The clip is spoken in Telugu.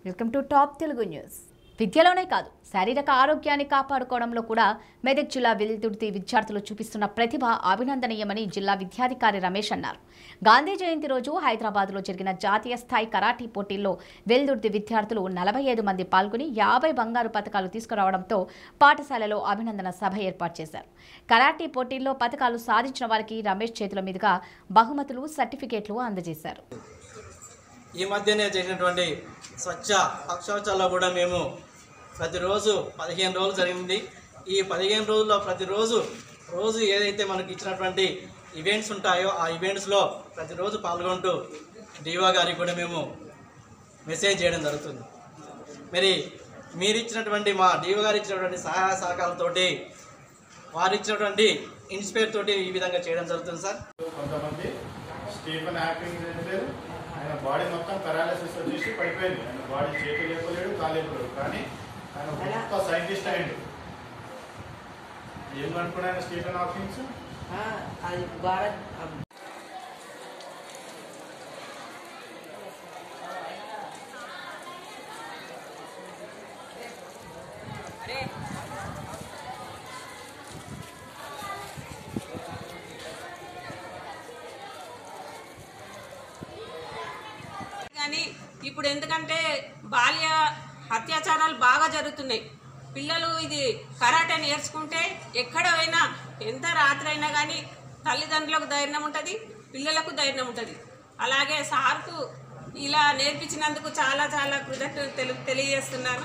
welcome to top Telugu news విద్యలోనే కాదు శారీరక ఆరోగ్యాన్ని కాపాడుకోవడంలో కూడా మెదక్ జిల్లా వెల్దుర్తి విద్యార్థులు చూపిస్తున్న ప్రతిభ అభినందనీయమని జిల్లా విద్యాధికారి రమేష్ అన్నారు గాంధీ జయంతి రోజు హైదరాబాద్లో జరిగిన జాతీయ స్థాయి కరాటీ పోటీల్లో వెల్దుర్తి విద్యార్థులు నలభై ఐదు మంది పాల్గొని యాభై బంగారు పథకాలు తీసుకురావడంతో పాఠశాలలో అభినందన సభ ఏర్పాటు చేశారు కరాటీ పోటీల్లో పథకాలు సాధించిన వారికి రమేష్ చేతుల మీదుగా బహుమతులు సర్టిఫికేట్లు అందజేశారు ఈ మధ్యనే చేసినటువంటి స్వచ్ఛ పక్షోత్సవాల్లో కూడా మేము ప్రతిరోజు పదిహేను రోజులు జరిగింది ఈ పదిహేను రోజుల్లో ప్రతిరోజు రోజు ఏదైతే మనకి ఇచ్చినటువంటి ఈవెంట్స్ ఉంటాయో ఆ ఈవెంట్స్లో ప్రతిరోజు పాల్గొంటూ డివా గారికి కూడా మేము మెసేజ్ చేయడం జరుగుతుంది మరి మీరు ఇచ్చినటువంటి మా డివా గారు ఇచ్చినటువంటి సహాయ సహకారాలతోటి వారు ఇచ్చినటువంటి ఇన్స్పైర్ తోటి ఈ విధంగా చేయడం జరుగుతుంది సార్ కొంతమంది స్టీఫెన్ హ్యాకింగ్ చేయలేదు ఆయన బాడీ మొత్తం పెరాలసిస్ వచ్చేసి పడిపోయింది ఆయన బాడీ చేతులు లేపలేడు కాలు లేపలేడు కానీ ఆయన గొప్ప సైంటిస్ట్ అయ్యిండు ఏం అనుకున్నాడు ఆయన స్టీఫెన్ హాకింగ్స్ ఆ, అది భారత్ కానీ ఇప్పుడు ఎందుకంటే బాల్య అత్యాచారాలు బాగా జరుగుతున్నాయి పిల్లలు ఇది కరాటే నేర్చుకుంటే ఎక్కడ పోయినా ఎంత రాత్రి అయినా కానీ తల్లిదండ్రులకు ధైర్యం ఉంటుంది పిల్లలకు ధైర్యం ఉంటుంది అలాగే సార్కు ఇలా నేర్పించినందుకు చాలా చాలా కృతజ్ఞతలు తెలు తెలియజేస్తున్నాను